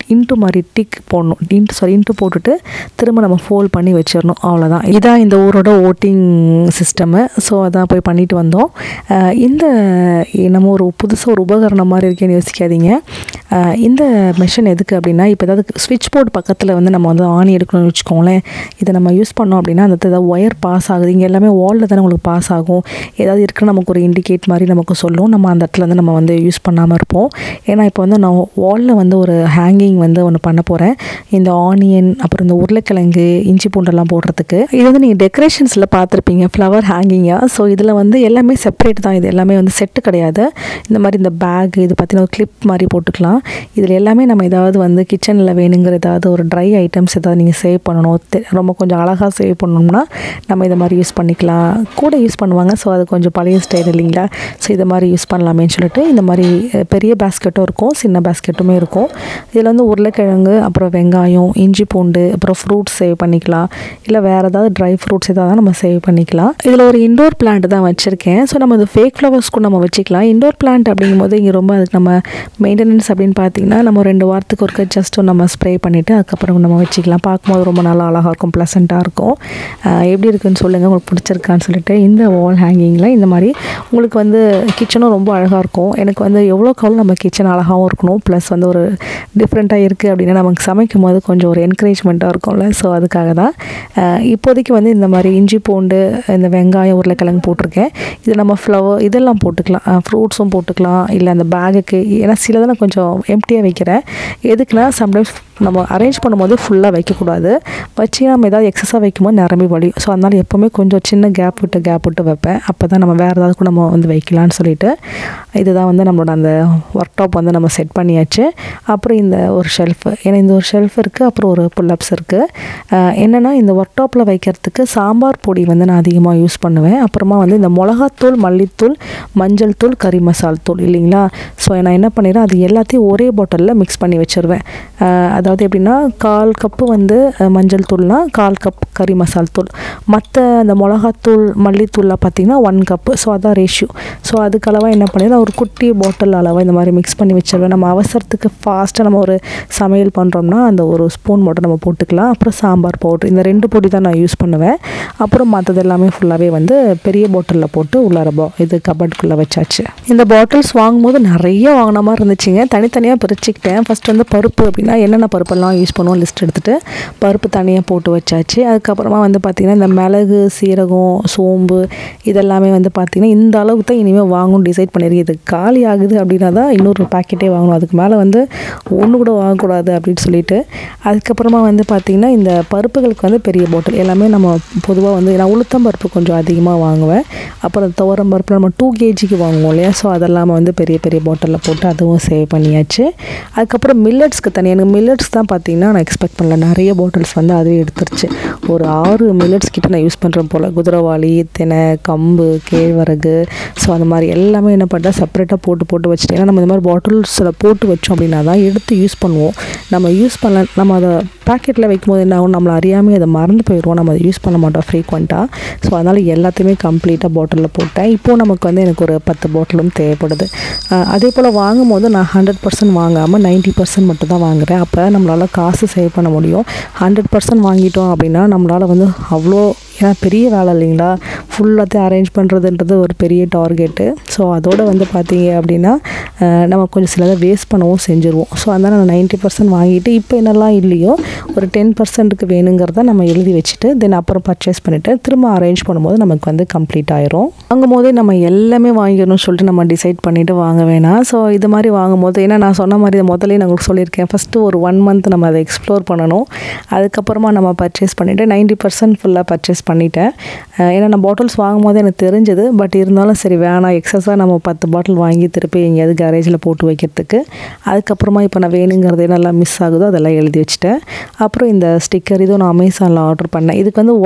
இன்ட்டு மாதிரி டிக் போடணும் இன்ட்டு சாரி இன்ட்டு போட்டுட்டு திரும்ப நம்ம ஃபோல்ட் பண்ணி வச்சிடணும் அவ்வளோதான் இதான் இந்த ஊரோட ஓட்டிங் சிஸ்டமு ஸோ அதான் போய் பண்ணிட்டு வந்தோம் அஹ் இந்த நம்ம ஒரு புதுசாக ஒரு உபகரணம் மாதிரி இருக்கேன்னு யோசிக்காதீங்க அஹ் இந்த மிஷின் எதுக்கு அப்படின்னா இப்போ ஏதாவது ஸ்விட்ச் போர்டு பக்கத்தில் வந்து நம்ம வந்து ஆணி எடுக்கணும்னு வச்சுக்கோங்களேன் இதை நம்ம யூஸ் பண்ணோம் அப்படின்னா அந்த ஏதாவது ஒயர் பாஸ் ஆகுது இங்கே எல்லாமே வாலில் தானே உங்களுக்கு பாஸ் ஆகும் ஏதாவது இருக்குன்னு நமக்கு ஒரு இண்டிகேட் மாதிரி நமக்கு சொல்லும் நம்ம அந்த இடத்துல வந்து நம்ம வந்து யூஸ் பண்ணாமல் இருப்போம் ஏன்னா இப்போ வந்து நான் வாலில் வந்து ஒரு ஹேங்கிங் வந்து ஒன்று பண்ண போகிறேன் இந்த ஆனியன் அப்புறம் இந்த உருளைக்கிழங்கு இஞ்சி பூண்டெல்லாம் போடுறதுக்கு இது வந்து நீங்கள் டெக்கரேஷன்ஸில் பார்த்துருப்பீங்க ஃப்ளவர் ஹேங்கிங்காக ஸோ இதில் வந்து எல்லாமே செப்பரேட் தான் இது எல்லாமே வந்து செட்டு கிடையாது இந்த மாதிரி இந்த பேக் இது பார்த்தீங்கன்னா ஒரு கிளிப் மாதிரி போட்டுக்கலாம் இதில் எல்லாமே நம்ம ஏதாவது வந்து கிச்சனில் வேணுங்கிற ஏதாவது ஒரு ட்ரை ஐட்டம்ஸ் ஏதாவது நீங்கள் சேவ் பண்ணணும் தெ- ரொம்ப கொஞ்சம் அழகாக சேவ் பண்ணணும்னா நம்ம இதை மாதிரி யூஸ் பண்ணிக்கலாம் கூட யூஸ் பண்ணுவாங்க ஸோ அது கொஞ்சம் பழைய ஸ்டைல் இல்லைங்களா ஸோ இதை மாதிரி யூஸ் பண்ணலாமேன்னு சொல்லிட்டு இந்த மாதிரி அஹ், பெரிய பேஸ்கெட்டும் இருக்கும் சின்ன பேஸ்கெட்டுமே இருக்கும் இதில் வந்து உருளைக்கிழங்கு அப்புறம் வெங்காயம் இஞ்சி பூண்டு அப்புறம் ஃப்ரூட்ஸ் சேவ் பண்ணிக்கலாம் இல்லை வேறு ஏதாவது ட்ரை ஃப்ரூட்ஸ் ஏதாவது நம்ம சேவ் பண்ணிக்கலாம் இதில் ஒரு இண்டோர் பிளான்ட் தான் வச்சுருக்கேன் ஸோ நம்ம இந்த ஃபேக் ஃப்ளவர்ஸ்க்கும் நம்ம வச்சுக்கலாம் இண்டோர் பிளான்ட் அப்படிங்கும்போது இங்கே ரொம்ப அதுக்கு நம்ம மெயின்டெனன்ஸ் அப்படின்னு பார்த்தீங்கன்னா நம்ம ரெண்டு வாரத்துக்கு ஒருக்க ஜஸ்ட் நம்ம ஸ்ப்ரே பண்ணிவிட்டு அதுக்கப்புறம் நம்ம வச்சுக்கலாம் பார்க்கும்போது ரொம்ப நல்லா அழகாக இருக்கும் ப்ளசண்ட்டாக இருக்கும் ஆஹ் எப்படி இருக்குன்னு சொல்லுங்கள் உங்களுக்கு பிடிச்சிருக்கான்னு சொல்லிட்டு இந்த வால் ஹேங்கிங்கில் இந்த மாதிரி உங்களுக்கு வந்து கிச்சனும் ரொம்ப அழகாக இருக்கும் எனக்கு வந்து எவ்வளோ காலம் நம்ம கிச்சன் அழகாகவும் இருக்கணும் ப்ளஸ் வந்து ஒரு டிஃப்ரெண்ட்டாக இருக்குது அப்படின்னா நமக்கு சமைக்கும் போது கொஞ்சம் ஒரு என்கரேஜ்மெண்ட்டாக இருக்கும்ல ஸோ அதுக்காக தான் ஆஹ் இப்போதைக்கு வந்து இந்த மாதிரி இஞ்சி பூண்டு இந்த வெங்காயம் உருளைக்கிழங்கு போட்டிருக்கேன் இது நம்ம ஃப்ளவர் இதெல்லாம் போட்டுக்கலாம் ஃப்ரூட்ஸும் போட்டுக்கலாம் இல்லை அந்த பேகுக்கு ஏன்னா சிலதெல்லாம் கொஞ்சம் எம்டியாக வைக்கிறேன் எதுக்குன்னா சம்டைம்ஸ் நம்ம அரேஞ்ச் பண்ணும்போது ஃபுல்லாக வைக்கக்கூடாது வச்சு நம்ம ஏதாவது எக்ஸஸாக வைக்கும்போது நிரம்பி வலியும் ஸோ அதனால் எப்போவுமே கொஞ்சம் சின்ன கேப் விட்டு கேப் விட்டு வைப்பேன் அப்போ தான் நம்ம வேறு ஏதாவது கூட நம்ம வந்து வைக்கலான்னு சொல்லிட்டு இதுதான் வந்து நம்மளோட அந்த ஒர்க் டாப் வந்து நம்ம செட் பண்ணியாச்சு அப்புறம் இந்த ஒரு ஷெல்ஃபு ஏன்னா இந்த ஒரு ஷெல்ஃப் இருக்குது அப்புறம் ஒரு புல்லப்ஸ் இருக்குது என்னென்னா இந்த ஒர்க் டாப்பில் வைக்கிறதுக்கு சாம்பார் பொடி வந்து நான் அதிகமாக யூஸ் பண்ணுவேன் அப்புறமா வந்து இந்த மிளகாத்தூள் மல்லித்தூள் மஞ்சள் தூள் கறி மசால் தூள் இல்லைங்களா ஸோ நான் என்ன பண்ணிடுறேன் அது எல்லாத்தையும் ஒரே பாட்டிலில் மிக்ஸ் பண்ணி வச்சுருவேன் அஹ் அதாவது எப்படின்னா கால் கப்பு வந்து அஹ், மஞ்சள் தூள்னா கால் கப் கறி மசால் தூள் மற்ற அந்த மிளகாத்தூள் மல்லித்தூள்லாம் பார்த்தீங்கன்னா ஒன் கப்பு ஸோ அதான் ரேஷியோ ஸோ அதுக்கு அளவாக என்ன பண்ணிடுறேன் ஒரு குட்டி பாட்டில் அளவாக இந்த மாதிரி மிக்ஸ் பண்ணி வச்சிருவேன் நம்ம அவசரத்துக்கு ஃபாஸ்ட்டாக நம்ம ஒரு சமையல் பண்ணுறோம்னா அந்த ஒரு ஸ்பூன் மட்டும் நம்ம போட்டுக்கலாம் அப்புறம் சாம்பார் பவுட்ரு இந்த ரெண்டு பொடி தான் நான் யூஸ் பண்ணுவேன் அப்புறம் மற்றது எல்லாமே ஃபுல்லாகவே வந்து பெரிய பாட்டிலில் போட்டு உள்ளார பா இது கபட்குள்ளே வச்சாச்சு இந்த பாட்டில்ஸ் வாங்கும்போது நிறைய வாங்கின மாதிரி இருந்துச்சுங்க தனித்தனியாக பிரிச்சுக்கிட்டேன் ஃபஸ்ட் வந்து பருப்பு அப்படின்னா என்னென்ன பருப்பெல்லாம் யூஸ் பண்ணுவோம் லிஸ்ட் எடுத்துகிட்டு பருப்பு தனியாக போட்டு வச்சாச்சு அதுக்கப்புறமா வந்து பார்த்திங்கன்னா இந்த மிளகு சீரகம் சோம்பு இதெல்லாமே வந்து பார்த்திங்கன்னா இந்த அளவுக்கு தான் இனிமேல் வாங்கணும்னு டிசைட் பண்ணியிருக்கு இது காலி ஆகுது அப்படின்னா தான் இன்னொரு பாக்கெட்டே வாங்கணும் அதுக்கு மேலே வந்து ஒன்று கூட வாங்கக்கூடாது அப்படின்னு சொல்லிட்டு அதுக்கப்புறமா வந்து பார்த்திங்கன்னா இந்த பருப்புகளுக்கு வந்து பெரிய பாட்டில் எல்லாமே நம்ம பொதுவாக வந்து நான் உளுத்தம் பருப்பு கொஞ்சம் அதிகமாக வாங்குவேன் அப்புறம் துவரம் பருப்பு நம்ம டூ கேஜிக்கு வாங்குவோம் இல்லையா ஸோ அதெல்லாம் வந்து பெரிய பெரிய பாட்டிலில் போட்டு அதுவும் சேவ் பண்ணியாச்சு அதுக்கப்புறம் மில்லட்ஸ்க்கு தனியாக எனக்கு மில்லட்ஸ் தான் பார்த்தீங்கன்னா நான் எக்ஸ்பெக்ட் பண்ணல நிறைய பாட்டில்ஸ் வந்து அதுவே எடுத்துருச்சு ஒரு ஆறு மில்லட்ஸ் கிட்ட நான் யூஸ் பண்ணுறேன் போல் குதிரவாளி தினை கம்பு கேழ்வரகு ஸோ அந்த மாதிரி எல்லாமே என்ன பண்ணால் செப்பரேட்டாக போட்டு போட்டு வச்சுட்டேன் ஏன்னா நம்ம இந்த மாதிரி பாட்டில்ஸில் போட்டு வச்சோம் அப்படின்னா தான் எடுத்து யூஸ் பண்ணுவோம் நம்ம யூஸ் பண்ண நம்ம அதை பாக்கெட்டில் வைக்கும்போது என்ன ஆகும் நம்மளை அறியாமல் அதை மறந்து போயிடுவோம் நம்ம அதை யூஸ் பண்ண மாட்டோம் ஃப்ரீக்வெண்ட்டாக ஸோ அதனால் எல்லாத்தையுமே கம்ப்ளீட்டாக பாட்டிலில் போட்டேன் இப்போது நமக்கு வந்து எனக்கு ஒரு பத்து பாட்டிலும் தேவைப்படுது அஹ் அதே போல் வாங்கும் போது நான் ஹண்ட்ரட் பர்சன்ட் வாங்காமல் நைன்ட்டி பர்சன்ட் மட்டும் தான் வாங்குறேன் அப்போ நம்மளால் காசு சேவ் பண்ண முடியும் ஹண்ட்ரட் பர்சன்ட் வாங்கிட்டோம் அப்படின்னா நம்மளால் வந்து அவ்வளோ ஏன்னா பெரிய வேலை இல்லைங்களா ஃபுல்லாத்தையும் அரேஞ்ச் பண்ணுறதுன்றது ஒரு பெரிய டார்கெட்டு ஸோ அதோட வந்து பார்த்தீங்க அப்படின்னா அஹ் நம்ம கொஞ்சம் சிலதை வேஸ்ட் பண்ணவும் செஞ்சுருவோம் ஸோ அதனால் நான் நைன்ட்டி பர்சன்ட் வாங்கிட்டு இப்போ என்னெல்லாம் இல்லையோ ஒரு டென் பர்சன்ட்டுக்கு வேணுங்கிறத நம்ம எழுதி வச்சுட்டு தென் அப்புறம் பர்ச்சேஸ் பண்ணிவிட்டு திரும்ப அரேஞ்ச் பண்ணும்போது நமக்கு வந்து கம்ப்ளீட் ஆயிரும் வாங்கும் போதே நம்ம எல்லாமே வாங்கிடணும்னு சொல்லிட்டு நம்ம டிசைட் பண்ணிவிட்டு வாங்க வேணாம் ஸோ இது மாதிரி வாங்கும்போது ஏன்னா நான் சொன்ன மாதிரி இதை முதல்லயே நான் உங்களுக்கு சொல்லியிருக்கேன் ஃபஸ்ட்டு ஒரு ஒன் மந்த் நம்ம அதை எக்ஸ்ப்ளோர் பண்ணணும் அதுக்கப்புறமா நம்ம பர்ச்சேஸ் பண்ணிவிட்டு நைன்ட்டி பர்சன்ட் ஃபுல்லாக பர்ச்சேஸ் பண்ணிட்டேன் அஹ் ஏன்னா நான் பாட்டில்ஸ் வாங்கும்போது எனக்கு தெரிஞ்சது பட் இருந்தாலும் சரி வேணாம் எக்ஸஸாக நம்ம பத்து பாட்டில் வாங்கி திருப்பி எங்கேயாவது கேரேஜில் போட்டு வைக்கிறதுக்கு அதுக்கப்புறமா இப்போ நான் வேணுங்கிறது என்னெல்லாம் மிஸ் ஆகுதோ அதெல்லாம் எழுதி வச்சுட்டேன் அப்புறம் இந்த ஸ்டிக்கர் இதுவும் நான் அமேசானில் ஆர்டர் பண்ணேன் இதுக்கு வந்து ஒயிட்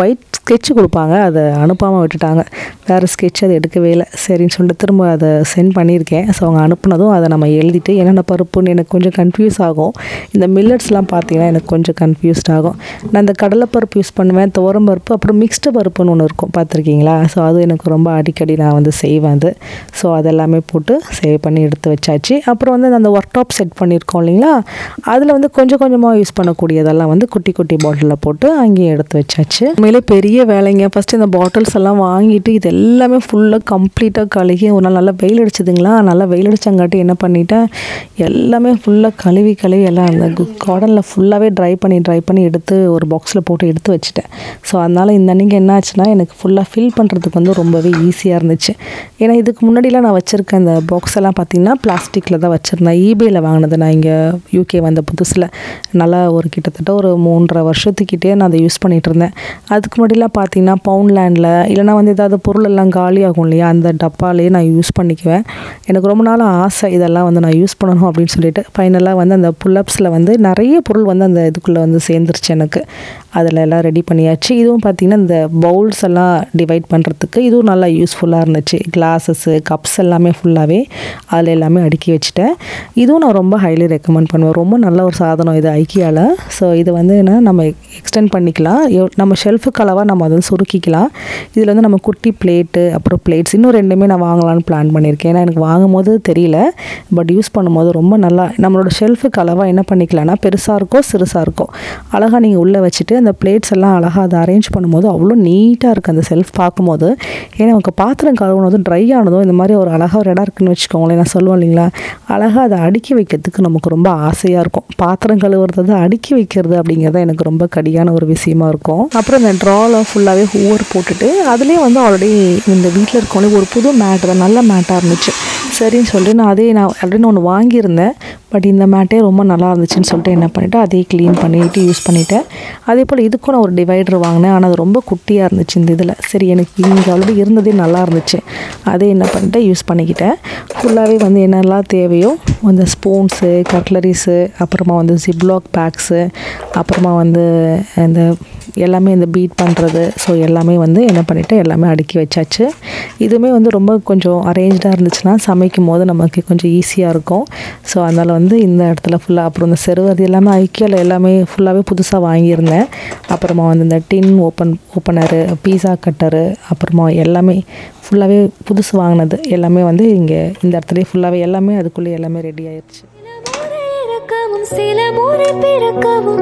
ஸ்கெட்ச் கொடுப்பாங்க அதை அனுப்பாமல் விட்டுட்டாங்க வேறு ஸ்கெட்ச் அதை எடுக்கவே இல்லை சரின்னு சொல்லிட்டு திரும்ப அதை சென்ட் பண்ணியிருக்கேன் ஸோ அவங்க அனுப்புனதும் அதை நம்ம எழுதிட்டு என்னென்ன பருப்புன்னு எனக்கு கொஞ்சம் கன்ஃபியூஸ் ஆகும் இந்த மில்லட்ஸ்லாம் பார்த்தீங்கன்னா எனக்கு கொஞ்சம் கன்ஃபியூஸ்ட் ஆகும் நான் இந்த கடலைப்பருப்பு யூஸ் பண்ணுவேன் துவரம் பருப்பு அப்புறம் மிக்ஸ்டு பருப்புன்னு ஒன்று இருக்கும் பார்த்துருக்கீங்களா ஸோ அது எனக்கு ரொம்ப அடிக்கடி நான் வந்து செய்வேன் அது ஸோ அதெல்லாமே போட்டு சேவ் பண்ணி எடுத்து வச்சாச்சு அப்புறம் வந்து அந்த ஒர்க் டாப் செட் பண்ணியிருக்கோம் இல்லைங்களா அதில் வந்து கொஞ்சம் கொஞ்சமாக யூஸ் பண்ணக்கூடியதெல்லாம் வந்து குட்டி குட்டி பாட்டிலில் போட்டு அங்கேயே எடுத்து வச்சாச்சு உண்மையிலே பெரிய வேலைங்க ஃபஸ்ட்டு இந்த பாட்டில்ஸ் எல்லாம் வாங்கிட்டு இது எல்லாமே ஃபுல்லாக கம்ப்ளீட்டாக கழுகி ஒரு நாள் நல்லா வெயில் அடிச்சதுங்களா நல்லா வெயில் அடிச்சங்காட்டி என்ன பண்ணிட்டேன் எல்லாமே ஃபுல்லாக கழுவி கழுவி எல்லாம் அந்த கார்டனில் ஃபுல்லாகவே ட்ரை பண்ணி ட்ரை பண்ணி எடுத்து ஒரு பாக்ஸில் போட்டு எடுத்து வச்சுட்டேன் ஸோ அதனால் இந்த அன்றைக்கி என்ன ஆச்சுன்னா எனக்கு ஃபுல்லாக ஃபில் பண்ணுறதுக்கு வந்து ரொம்பவே ஈஸியாக இருந்துச்சு ஏன்னா இதுக்கு முன்னாடிலாம் நான் வச்சுருக்க இந்த பாக்ஸ் எல்லாம் பார்த்தீங்கன்னா பிளாஸ்டிக்கில் தான் வச்சுருந்தேன் ஈபேயில் வாங்கினது நான் இங்கே யூகே வந்த புதுசில் நல்லா ஒரு கிட்டத்தட்ட ஒரு மூன்றரை வருஷத்துக்கிட்டே நான் அதை யூஸ் பண்ணிகிட்டு இருந்தேன் அதுக்கு முன்னாடிலாம் பார்த்தீங்கன்னா பவுண்ட்லேண்டில் இல்லைனா வந்து ஏதாவது பொருள் எல்லாம் காலி ஆகும் இல்லையா அந்த டப்பாலேயே நான் யூஸ் பண்ணிக்குவேன் எனக்கு ரொம்ப நாள் ஆசை இதெல்லாம் வந்து நான் யூஸ் பண்ணணும் அப்படின்னு சொல்லிட்டு ஃபைனலாக வந்து அந்த புல்லப்ஸில் வந்து நிறைய பொருள் வந்து அந்த இதுக்குள்ளே வந்து சேர்ந்துருச்சு எனக்கு அதில் எல்லாம் ரெடி பண்ணியாச்சு இதுவும் பார்த்திங்கன்னா இந்த பவுல்ஸ் எல்லாம் டிவைட் பண்ணுறதுக்கு இதுவும் நல்லா யூஸ்ஃபுல்லாக இருந்துச்சு கிளாஸஸ்ஸு கப்ஸ் எல்லாமே ஃபுல்லாகவே அதில் எல்லாமே அடுக்கி வச்சுட்டேன் இதுவும் நான் ரொம்ப ஹைலி ரெக்கமெண்ட் பண்ணுவேன் ரொம்ப நல்ல ஒரு சாதனம் இது ஐக்கியாவில் ஸோ இது வந்து என்ன நம்ம எக்ஸ்டெண்ட் பண்ணிக்கலாம் எவ்- நம்ம ஷெல்ஃபுக்கு அளவாக நம்ம அதை வந்து சுருக்கிக்கலாம் இதில் வந்து நம்ம குட்டி பிளேட்டு அப்புறம் பிளேட்ஸ் இன்னும் ரெண்டுமே நான் வாங்கலாம்னு பிளான் பண்ணியிருக்கேன் ஏன்னா எனக்கு வாங்கும் போது தெரியல பட் யூஸ் பண்ணும்போது ரொம்ப நல்லா நம்மளோட ஷெல்ஃபுக்கு அளவாக என்ன பண்ணிக்கலாம்னா பெருசாக இருக்கோ சிறுசாக இருக்கோ அழகாக நீங்கள் உள்ளே வச்சுட்டு அந்த பிளேட்ஸ் எல்லாம் அழகாக அதை அரேஞ்ச் பண்ணும்போது அவ்வளோ நீட்டாக இருக்குது அந்த செல்ஃப் பார்க்கும்போது ஏன்னா நமக்கு பாத்திரம் கழுவுனதும் ட்ரை ஆனதும் இந்த மாதிரி ஒரு அழகாக ஒரு இடம் இருக்குன்னு வச்சுக்கோங்களேன் நான் சொல்லுவேன் இல்லைங்களா அழகாக அதை அடுக்கி வைக்கிறதுக்கு நமக்கு ரொம்ப ஆசையாக இருக்கும் பாத்திரம் கழுவுறது அடுக்கி வைக்கிறது அப்படிங்கிறது எனக்கு ரொம்ப கடியான ஒரு விஷயமா இருக்கும் அப்புறம் இந்த ட்ராவில் ஃபுல்லாகவே ஹூவர் போட்டுட்டு அதுலேயே வந்து ஆல்ரெடி இந்த வீட்டில் இருக்கவங்களே ஒரு புது மேட் தான் நல்ல மேட்டாக இருந்துச்சு சரின்னு சொல்லிட்டு நான் அதே நான் ஆல்ரெடி ஒன்று வாங்கியிருந்தேன் பட் இந்த மேட்டே ரொம்ப நல்லா இருந்துச்சுன்னு சொல்லிட்டு என்ன பண்ணிவிட்டு அதே க்ளீன் பண்ணிட்டு யூஸ் பண்ணிட்டேன் அதே போல் இதுக்கும் நான் ஒரு டிவைடர் வாங்கினேன் ஆனால் அது ரொம்ப குட்டியாக இருந்துச்சு இந்த இதில் சரி எனக்கு இங்கே ஆல்ரெடி இருந்ததே நல்லா இருந்துச்சு அதே என்ன பண்ணிட்டேன் யூஸ் பண்ணிக்கிட்டேன் ஃபுல்லாகவே வந்து என்னெல்லாம் தேவையோ அந்த ஸ்பூன்ஸு கட்லரிஸு அப்புறமா வந்து ஜிப்லாக் பேக்ஸு அப்புறமா வந்து இந்த எல்லாமே இந்த பீட் பண்ணுறது ஸோ எல்லாமே வந்து என்ன பண்ணிவிட்டு எல்லாமே அடுக்கி வச்சாச்சு இதுவுமே வந்து ரொம்ப கொஞ்சம் அரேஞ்சாக இருந்துச்சுன்னா சமைக்கும் போது நமக்கு கொஞ்சம் ஈஸியாக இருக்கும் ஸோ அதனால் வந்து இந்த இடத்துல ஃபுல்லாக அப்புறம் இந்த செருவது எல்லாமே ஐக்கியாவில் எல்லாமே ஃபுல்லாகவே புதுசாக வாங்கியிருந்தேன் அப்புறமா வந்து இந்த tin open opener pizza cutter அப்புறமா எல்லாமே ஃபுல்லாகவே புதுசு வாங்கினது எல்லாமே வந்து இங்கே இந்த இடத்துலயே ஃபுல்லாகவே எல்லாமே அதுக்குள்ளே எல்லாமே ரெடி ஆயிடுச்சு சில முறை இறக்கவும் சில முறை பிறக்கவும்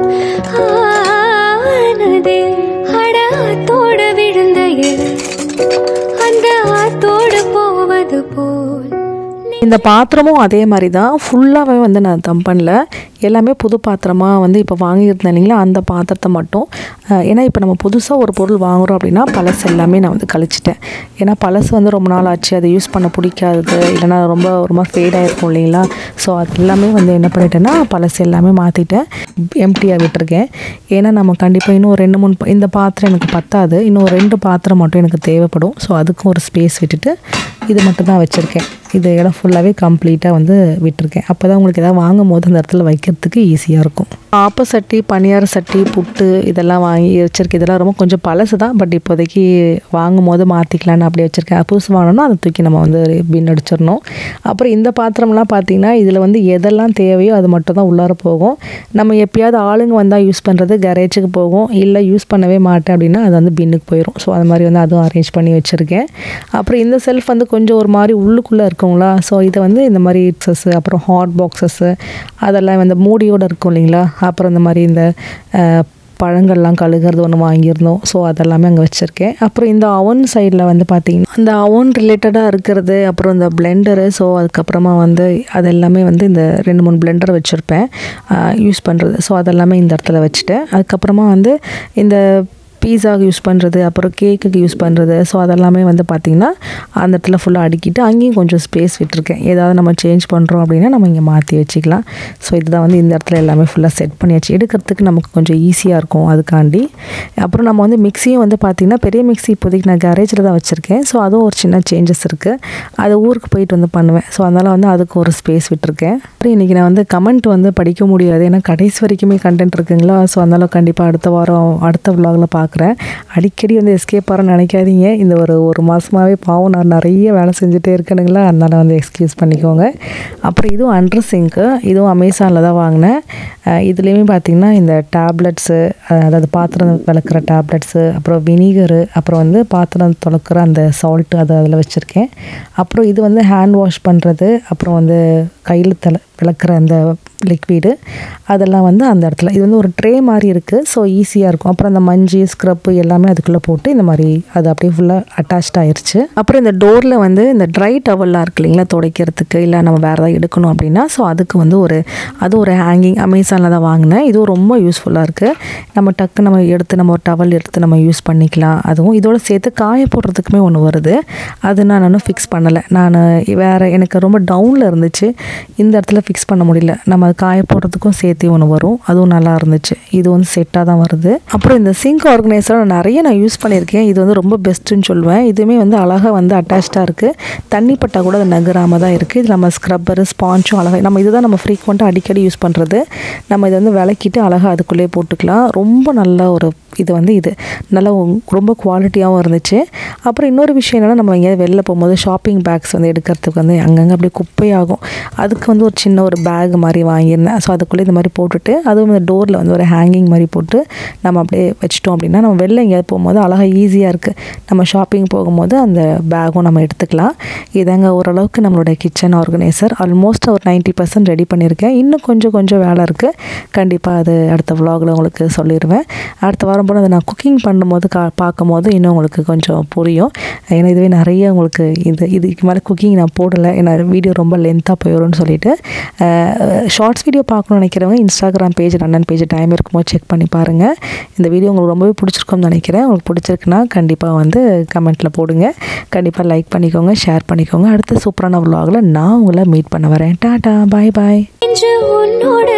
ஆனதே அட ஆத்தோடு விழுந்த இலை, அந்த ஆத்தோடு போவது போல் இந்த பாத்திரமும் அதே மாதிரி தான் ஃபுல்லாகவே வந்து நான் தம் பண்ணல எல்லாமே புது பாத்திரமாக வந்து இப்போ வாங்கியிருந்தேன் இல்லைங்களா அந்த பாத்திரத்தை மட்டும் அஹ், ஏன்னா இப்போ நம்ம புதுசாக ஒரு பொருள் வாங்குறோம் அப்படின்னா பழசு எல்லாமே நான் வந்து கழிச்சிட்டேன் ஏன்னா பழசு வந்து ரொம்ப நாள் ஆச்சு அதை யூஸ் பண்ண பிடிக்காது இல்லைன்னா ரொம்ப ஒரு மாதிரி ஃபேடாக இருக்கும் இல்லைங்களா ஸோ அது எல்லாமே வந்து என்ன பண்ணிட்டேன்னா பழசு எல்லாமே மாற்றிட்டேன் எம்டியாக விட்டுருக்கேன் ஏன்னா நம்ம கண்டிப்பாக இன்னும் ஒரு ரெண்டு மூணு பா- இந்த பாத்திரம் எனக்கு பத்தாது இன்னும் ஒரு ரெண்டு பாத்திரம் மட்டும் எனக்கு தேவைப்படும் ஸோ அதுக்கும் ஒரு ஸ்பேஸ் விட்டுட்டு இது மட்டும் தான் வச்சுருக்கேன் இது இடம் ஃபுல்லாகவே கம்ப்ளீட்டாக வந்து விட்டுருக்கேன் அப்போ தான் உங்களுக்கு எதாவது வாங்கும் போது அந்த இடத்துல வைக்கிறதுக்கு ஈஸியாக இருக்கும் ஆப்ப சட்டி பனியார சட்டி புட்டு இதெல்லாம் வாங்கி வச்சுருக்கேன் இதெல்லாம் ரொம்ப கொஞ்சம் பழசு தான் பட் இப்போதைக்கு வாங்கும் போது மாற்றிக்கலான்னு அப்படியே வச்சுருக்கேன் புதுசு வாங்கினோன்னா அதை தூக்கி நம்ம வந்து பின் அடிச்சிடணும் அப்புறம் இந்த பாத்திரம்லாம் பார்த்தீங்கன்னா இதில் வந்து எதெல்லாம் தேவையோ அது மட்டும் தான் உள்ளார போகும் நம்ம எப்பயாவது ஆளுங்க வந்தால் யூஸ் பண்ணுறது கரேஜுக்கு போகும் இல்லை யூஸ் பண்ணவே மாட்டேன் அப்படின்னா அது வந்து பின்னுக்கு போயிடும் ஸோ அது மாதிரி வந்து அதுவும் அரேஞ்ச் பண்ணி வச்சுருக்கேன் அப்புறம் இந்த செல்ஃப் வந்து கொஞ்சம் ஒரு மாதிரி உள்ளுக்குள்ளே இருக்குங்களா ஸோ இதை வந்து இந்த மாதிரி இட்ஸஸ்ஸு அப்புறம் ஹாட் பாக்ஸஸ்ஸு அதெல்லாம் வந்து மூடியோடு இருக்கும் இல்லைங்களா அப்புறம் இந்த மாதிரி இந்த அஹ், பழங்கள்லாம் கழுகுறது ஒன்று வாங்கியிருந்தோம் ஸோ அதெல்லாமே அங்கே வச்சுருக்கேன் அப்புறம் இந்த அவன் சைடில் வந்து பார்த்திங்கன்னா அந்த அவன் ரிலேட்டடாக இருக்கிறது அப்புறம் இந்த பிளெண்டரு ஸோ அதுக்கப்புறமா வந்து அது எல்லாமே வந்து இந்த ரெண்டு மூணு பிளெண்டர் வச்சுருப்பேன் யூஸ் பண்ணுறது ஸோ அதெல்லாமே இந்த இடத்துல வச்சுட்டேன் அதுக்கப்புறமா வந்து இந்த பீஸாவுக்கு யூஸ் பண்ணுறது அப்புறம் கேக்குக்கு யூஸ் பண்ணுறது ஸோ அதெல்லாமே வந்து பார்த்திங்கன்னா அந்த இடத்துல ஃபுல்லாக அடுக்கிட்டு அங்கேயும் கொஞ்சம் ஸ்பேஸ் விட்டுருக்கேன் ஏதாவது நம்ம சேஞ்ச் பண்ணுறோம் அப்படின்னா நம்ம இங்கே மாற்றி வச்சுக்கலாம் ஸோ இதுதான் வந்து இந்த இடத்துல எல்லாமே ஃபுல்லாக செட் பண்ணியாச்சு எடுக்கிறதுக்கு நமக்கு கொஞ்சம் ஈஸியாக இருக்கும் அதுக்காண்டி அப்புறம் நம்ம வந்து மிக்ஸியும் வந்து பார்த்திங்கன்னா பெரிய மிக்ஸி இப்போதைக்கு நான் கேரேஜில் தான் வச்சுருக்கேன் ஸோ அதுவும் ஒரு சின்ன சேஞ்சஸ் இருக்குது அது ஊருக்கு போயிட்டு வந்து பண்ணுவேன் ஸோ அதனால் வந்து அதுக்கு ஒரு ஸ்பேஸ் விட்டுருக்கேன் அப்புறம் இன்றைக்கி நான் வந்து கமெண்ட் வந்து படிக்க முடியாது ஏன்னா கடைசி வரைக்குமே கண்டென்ட் இருக்குங்களா ஸோ அதனால் கண்டிப்பாக அடுத்த வாரம் அடுத்த vlogல பார்க்குறேன் இருக்கிறேன் அடிக்கடி வந்து எஸ்கேப் ஆகிறேன்னு நினைக்காதீங்க இந்த ஒரு ஒரு மாதமாகவே பாவம் நான் நிறைய வேலை செஞ்சுட்டே இருக்கேனுங்களா அதனால் வந்து எக்ஸ்கியூஸ் பண்ணிக்கோங்க அப்புறம் இதுவும் அண்டர் சிங்க்கு இதுவும் அமேசானில் தான் வாங்கினேன் அஹ் இதுலேயுமே பார்த்திங்கன்னா இந்த டேப்லெட்ஸு அதாவது பாத்திரம் விளக்குற டேப்லெட்ஸு அப்புறம் வினிகரு அப்புறம் வந்து பாத்திரம் துளக்குற அந்த சால்ட்டு அதை அதில் வச்சுருக்கேன் அப்புறம் இது வந்து ஹேண்ட் வாஷ் பண்ணுறது அப்புறம் வந்து கையில் தலை விளக்குற அந்த லிக்விடு அதெல்லாம் வந்து அந்த இடத்துல இது வந்து ஒரு ட்ரே மாதிரி இருக்குது ஸோ ஈஸியாக இருக்கும் அப்புறம் அந்த மஞ்சு ஸ்க்ரப்பு எல்லாமே அதுக்குள்ளே போட்டு இந்த மாதிரி அது அப்படியே ஃபுல்லாக அட்டாச்ட் ஆயிருச்சு அப்புறம் இந்த டோரில் வந்து இந்த ட்ரை டவல்லாம் இருக்கு இல்லைங்களா துடைக்கிறதுக்கு இல்லை நம்ம வேறு ஏதாவது எடுக்கணும் அப்படின்னா ஸோ அதுக்கு வந்து ஒரு அது ஒரு ஹேங்கிங் அமேசானில் தான் வாங்கினேன் இதுவும் ரொம்ப யூஸ்ஃபுல்லாக இருக்குது நம்ம டக்கு நம்ம எடுத்து நம்ம ஒரு டவல் எடுத்து நம்ம யூஸ் பண்ணிக்கலாம் அதுவும் இதோட சேர்த்து காய போடுறதுக்குமே ஒன்று வருது அது நான் இன்னும் ஃபிக்ஸ் பண்ணலை நான் வேறு எனக்கு ரொம்ப டவுனில் இருந்துச்சு இந்த இடத்துல ஃபிக்ஸ் பண்ண முடியல நம்ம அது காய போடுறதுக்கும் சேர்த்து ஒன்று வரும் அதுவும் நல்லா இருந்துச்சு இது வந்து செட்டாக தான் வருது அப்புறம் இந்த சிங்க் ஆர்கனைசர் நிறைய நான் யூஸ் பண்ணியிருக்கேன் இது வந்து ரொம்ப பெஸ்ட்டுன்னு சொல்லுவேன் இதுவுமே வந்து அழகாக வந்து அட்டாச்சாக இருக்குது தண்ணி பட்டா கூட அது நகராமல் தான் இருக்குது இது நம்ம ஸ்க்ரப்பரு ஸ்பாஞ்சும் அழகாக நம்ம இதுதான் நம்ம ஃப்ரீக்வெண்ட்டாக அடிக்கடி யூஸ் பண்ணுறது நம்ம இதை வந்து விளக்கிட்டு அழகாக அதுக்குள்ளேயே போட்டுக்கலாம் ரொம்ப நல்ல ஒரு இது வந்து இது நல்லா உ- ரொம்ப குவாலிட்டியாகவும் இருந்துச்சு அப்புறம் இன்னொரு விஷயம் என்னென்னா நம்ம எங்கேயாவது வெளில போகும்போது ஷாப்பிங் பேக்ஸ் வந்து எடுக்கிறதுக்கு வந்து அங்கங்கே அப்படியே குப்பையாகும் அதுக்கு வந்து ஒரு சின்ன ஒரு பேக் மாதிரி வாங்கியிருந்தேன் ஸோ அதுக்குள்ளே இந்த மாதிரி போட்டுட்டு அதுவும் இந்த டோரில் வந்து ஒரு ஹேங்கிங் மாதிரி போட்டு நம்ம அப்படியே வச்சிட்டோம் அப்படின்னா நம்ம வெளில எங்கேயாவது போகும்போது அழகாக ஈஸியாக இருக்குது நம்ம ஷாப்பிங் போகும்போது அந்த பேக்கும் நம்ம எடுத்துக்கலாம் இதாங்க ஓரளவுக்கு நம்மளோட கிச்சன் ஆர்கனைசர் ஆல்மோஸ்ட் ஒரு 90% பர்சன்ட் ரெடி பண்ணியிருக்கேன் இன்னும் கொஞ்சம் கொஞ்சம் வேலை இருக்குது கண்டிப்பாக அது அடுத்த vlogல உங்களுக்கு சொல்லிடுவேன் அடுத்த வாரம் போல் அதை நான் குக்கிங் பண்ணும்போது கா பார்க்கும்போது இன்னும் உங்களுக்கு கொஞ்சம் புரியும் ஏன்னா இதுவே நிறைய உங்களுக்கு இது இதுக்கு மேலே குக்கிங் நான் போடலை ஏன்னா வீடியோ ரொம்ப லென்த்தாக போயிடும்னு சொல்லிட்டு ஷார்ட்ஸ் வீடியோ பார்க்கணும்னு நினைக்கிறவங்க இன்ஸ்டாகிராம் பேஜ் அண்ணன் பேஜ் டைம் இருக்கும்போது செக் பண்ணி பாருங்கள் இந்த வீடியோ உங்களுக்கு ரொம்பவே பிடிச்சிருக்கும்னு நினைக்கிறேன் உங்களுக்கு பிடிச்சிருக்குன்னா கண்டிப்பாக வந்து கமெண்ட்டில் போடுங்க கண்டிப்பாக லைக் பண்ணிக்கோங்க ஷேர் பண்ணிக்கோங்க அடுத்த சூப்பரான vlogல நான் உங்களை மீட் பண்ண வரேன் டாடா பாய் பாய் என்று உன்னோடு